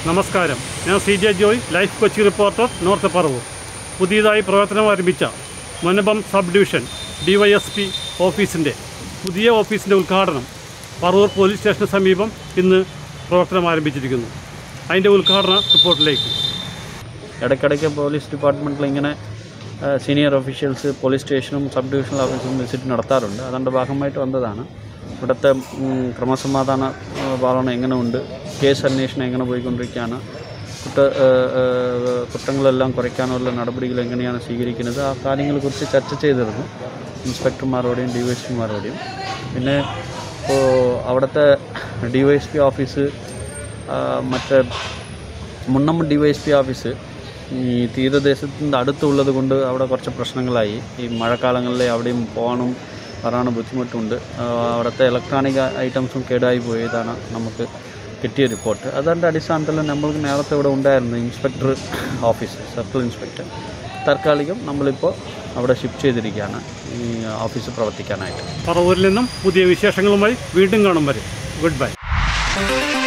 നമസ്കാരം ഞാൻ C J Joy life Kochi reporter North Paravur പുതിയതായി പ്രവർത്തനം ആരംഭിച്ച മുനമ്പം സബ് ഡിവിഷൻ ഡിവൈഎസ്പി ഓഫീസിൻ്റെ പുതിയ ഓഫീസിൻ്റെ ഉദ്ഘാടനം പറവൂർ പോലീസ് സ്റ്റേഷന് സമീപം ഇന്ന് പ്രവർത്തനം ആരംഭിച്ചിരിക്കുന്നു അതിൻ്റെ ഉദ്ഘാടന റിപ്പോർട്ടിലേക്ക് ഇടയ്ക്കിടയ്ക്ക് പോലീസ് ഡിപ്പാർട്ട്മെൻറ്റിൽ ഇങ്ങനെ സീനിയർ ഒഫീഷ്യൽസ് പോലീസ് സ്റ്റേഷനും സബ് ഡിവിഷണൽ ഓഫീസും വിസിറ്റ് നടത്താറുണ്ട് അതിൻ്റെ ഭാഗമായിട്ട് വന്നതാണ് ഇവിടുത്തെ ഉം, ക്രമസമാധാന ആ, പാലനം എങ്ങനെ ഉണ്ട് കേസ് അന്വേഷണം എങ്ങനെ പോയിക്കൊണ്ടിരിക്കുകയാണ് കുറ്റ ആ, ആ, കുറ്റങ്ങളെല്ലാം കുറയ്ക്കാനുള്ള നടപടികൾ എങ്ങനെയാണ് സ്വീകരിക്കുന്നത് ആ കാര്യങ്ങളെക്കുറിച്ച് ചർച്ച ചെയ്തിരുന്നു ഇൻസ്പെക്ടർമാരോടെയും ഡി വൈ എസ് പിമാരോടെയും പിന്നെ ഇപ്പോൾ അവിടുത്തെ D Y S P office ആ, മറ്റേ മുന്നമ്മ D Y S P office ഈ തീരദേശത്തിൻ്റെ അടുത്തുള്ളത് കൊണ്ട് അവിടെ കുറച്ച് പ്രശ്നങ്ങളായി ഈ മഴക്കാലങ്ങളിൽ അവിടെയും പോകാനും വരാനും ബുദ്ധിമുട്ടുണ്ട് ആ, അവിടുത്തെ ഇലക്ട്രോണിക് ഐറ്റംസും കേടായി പോയതാണ് നമുക്ക് കിട്ടിയ റിപ്പോർട്ട് അതിൻ്റെ അടിസ്ഥാനത്തിൽ നമ്മൾക്ക് നേരത്തെ ഇവിടെ ഉണ്ടായിരുന്നു ഇൻസ്പെക്ടർ ഓഫീസ് സർക്കിൾ ഇൻസ്പെക്ടർ താൽക്കാലികം നമ്മളിപ്പോൾ അവിടെ ഷിഫ്റ്റ് ചെയ്തിരിക്കുകയാണ് ഈ ഓഫീസ് പ്രവർത്തിക്കാനായിട്ട് പറവൂരിൽ നിന്നും പുതിയ വിശേഷങ്ങളുമായി വീണ്ടും കാണും വരെ ഗുഡ് ബൈ